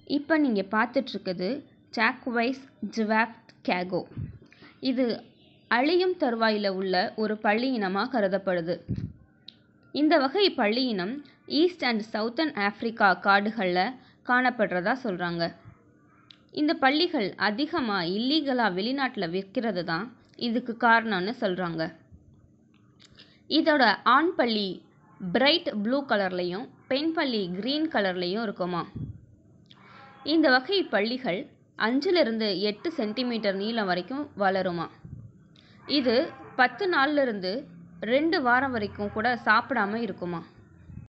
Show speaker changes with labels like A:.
A: இப்போ நீங்கள் பார்த்துட்ருக்குது சாக்வைஸ் ஜிவாப்ட் கேகோ இது அழியும் தருவாயில் உள்ள ஒரு பள்ளி இனமாக கருதப்படுது இந்த வகை பள்ளி இனம் ஈஸ்ட் அண்ட் சவுத்தர்ன் ஆஃப்ரிக்கா காடுகளில் காணப்படுறதா சொல்கிறாங்க இந்த பள்ளிகள் அதிகமாக இல்லீகலாக வெளிநாட்டில் விற்கிறது தான் இதுக்கு காரணம்னு சொல்கிறாங்க இதோட ஆண் பள்ளி பிரைட் ப்ளூ கலர்லேயும் பெண் பள்ளி க்ரீன் கலர்லேயும் இருக்குமா இந்த வகை பள்ளிகள் அஞ்சிலிருந்து எட்டு சென்டிமீட்டர் நீளம் வரைக்கும் வளருமா இது பத்து நாள்லேருந்து ரெண்டு வாரம் வரைக்கும் கூட சாப்பிடாம இருக்குமா